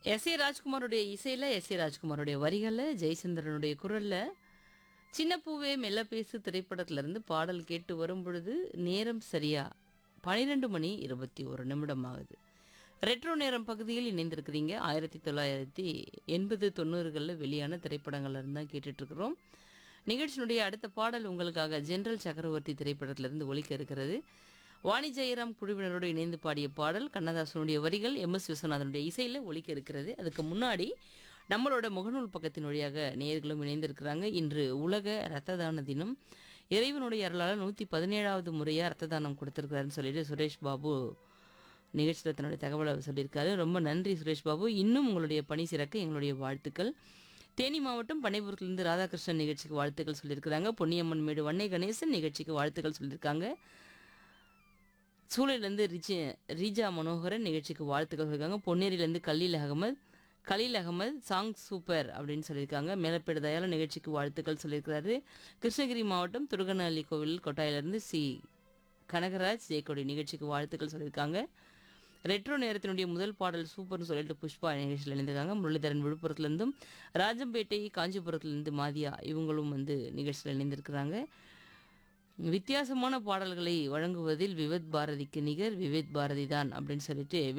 S A ராஜ்குமாருடைய இசையில் S A ராஜ்குமாருடைய வரிகளில் ஜெயச்சந்திரனுடைய குரலில் சின்ன பூவே மெல்ல பேசு திரைப்படத்திலிருந்து பாடல் கேட்டு வரும் பொழுது நேரம் சரியா பன்னிரெண்டு மணி இருபத்தி ஒரு நிமிடம் ஆகுது ரெட்ரோ நேரம் பகுதியில் இணைந்திருக்கிறீங்க ஆயிரத்தி தொள்ளாயிரத்தி எண்பது தொண்ணூறுகளில் வெளியான திரைப்படங்கள்ல இருந்து தான் கேட்டுட்ருக்குறோம் நிகழ்ச்சியினுடைய அடுத்த பாடல் உங்களுக்காக ஜெனரல் சக்கரவர்த்தி திரைப்படத்திலிருந்து ஒலிக்க இருக்கிறது வாணி ஜெயராம் குழுவினரோடு இணைந்து பாடிய பாடல் கண்ணதாசனுடைய வரிகள் எம் எஸ் விஸ்வநாதனுடைய இசையில் ஒலிக்க இருக்கிறது அதுக்கு முன்னாடி நம்மளோட முகநூல் பக்கத்தின் வழியாக நேயர்களும் இணைந்திருக்கிறாங்க இன்று உலக இரத்த தான தினம் இறைவனுடைய அருளால் நூற்றி பதினேழாவது முறையாக இரத்த தானம் கொடுத்துருக்காருன்னு சொல்லிட்டு சுரேஷ் பாபு நிகழ்ச்சியில் தன்னுடைய தகவலை சொல்லியிருக்காரு ரொம்ப நன்றி சுரேஷ் பாபு இன்னும் உங்களுடைய பணி சிறக்க எங்களுடைய வாழ்த்துக்கள் தேனி மாவட்டம் பனைபுரத்திலிருந்து ராதாகிருஷ்ணன் நிகழ்ச்சிக்கு வாழ்த்துக்கள் சொல்லியிருக்கிறாங்க பொன்னியம்மன் மேடு வன்னை கணேசன் நிகழ்ச்சிக்கு வாழ்த்துக்கள் சொல்லியிருக்காங்க சூளையிலேருந்து ரிஜி ரீஜா மனோகரன் நிகழ்ச்சிக்கு வாழ்த்துக்கள் சொல்லியிருக்காங்க பொன்னேரியிலேருந்து கலீல் அகமது கலீல் அகமது சாங் சூப்பர் அப்படின்னு சொல்லியிருக்காங்க மேலப்பேடு தயால நிகழ்ச்சிக்கு வாழ்த்துக்கள் சொல்லியிருக்கிறாரு கிருஷ்ணகிரி மாவட்டம் துருகநல்லி கோவில் கொட்டாயிலிருந்து சி கனகராஜ் ஜெயக்கொடி நிகழ்ச்சிக்கு வாழ்த்துக்கள் சொல்லியிருக்காங்க ரெட்ரோ நேரத்தினுடைய முதல் பாடல் சூப்பர்னு சொல்லிட்டு புஷ்பா நிகழ்ச்சியில் இணைந்திருக்காங்க முரளிதரன் விழுப்புரத்துலேருந்தும் ராஜம்பேட்டை காஞ்சிபுரத்துலேருந்து மாதியா இவங்களும் வந்து நிகழ்ச்சியில் இணைந்திருக்கிறாங்க வித்தியாசமான பாடல்களை வழங்குவதில் விவேத் பாரதிக்கு நிகர் விவேத் பாரதி தான் அப்படின்னு சொல்லிட்டு